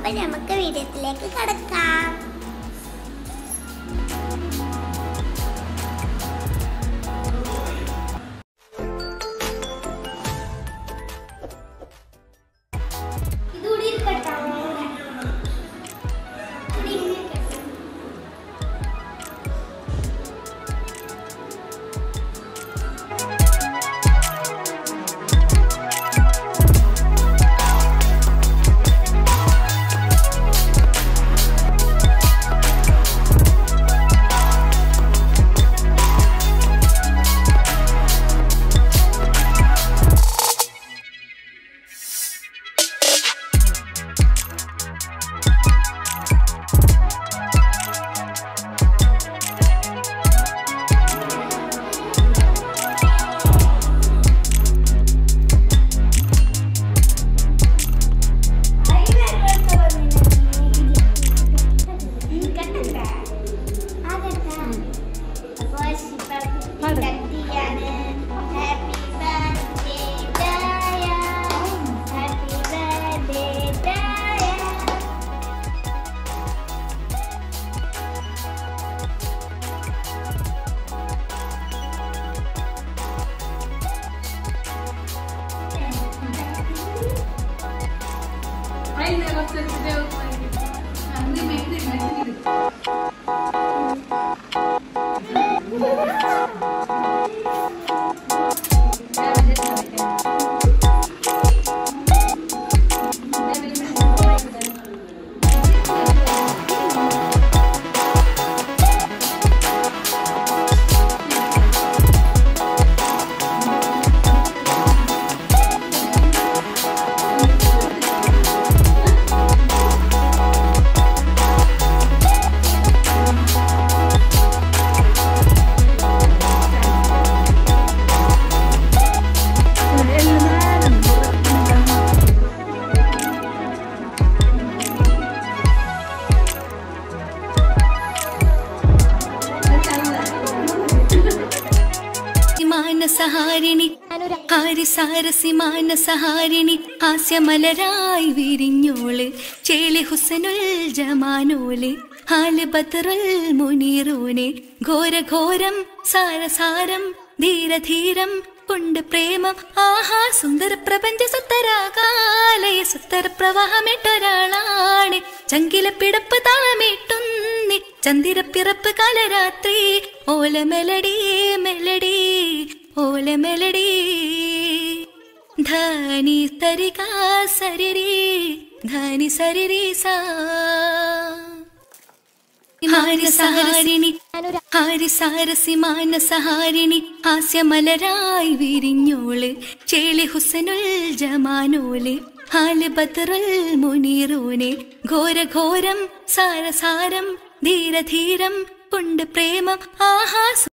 അപ്പൊ നമുക്ക് വീഡിയോത്തിലേക്ക് കടക്കാം ഇതുകൂടി ഇരിക്കട്ടെ ഇവിടെ ഇരിക്കട്ടെ. Aynen bak sen bir de olmayı. Anne mektup mektup. മാനസഹാരിണി ഹാരിസാരസി മാനസഹാരിണി ഹാസ്യമലരായി വിരിഞ്ഞോള് ചേളി ഹുസനുൽ ജമാനോല് ഹാല് ബദറുൽ മുനീറൂനെ ഘോരഘോരം സാരസാരം ധീരധീരം കൊണ്ട് പ്രേമം ആഹാ സുന്ദര പ്രപഞ്ച സുത്തരാകാലയ സുത്തര പ്രവാഹമിട്ടൊരാളാണ് ചങ്കില പിടപ്പ് താളമിട്ടുന്നി ചന്ദിര പിറപ്പ് കാലരാത്രി ഓല മെലഡി മെലഡി ഓല മെലഡി ധനി തരിക സരിരി ധനി സരിരി സാ ഹാരിസഹാരിണി ഹാരിസാരസി മാനസഹാരിണി ഹാസ്യമലരായി വിരിഞ്ഞോള് ചേളി ഹുസനുൽ ജമാനോല് ഹാല് ബദറുൽ മുനീറൂനെ ഘോരഘോരം സാരസാരം ധീരധീരം കൊണ്ട് പ്രേമം ആഹാ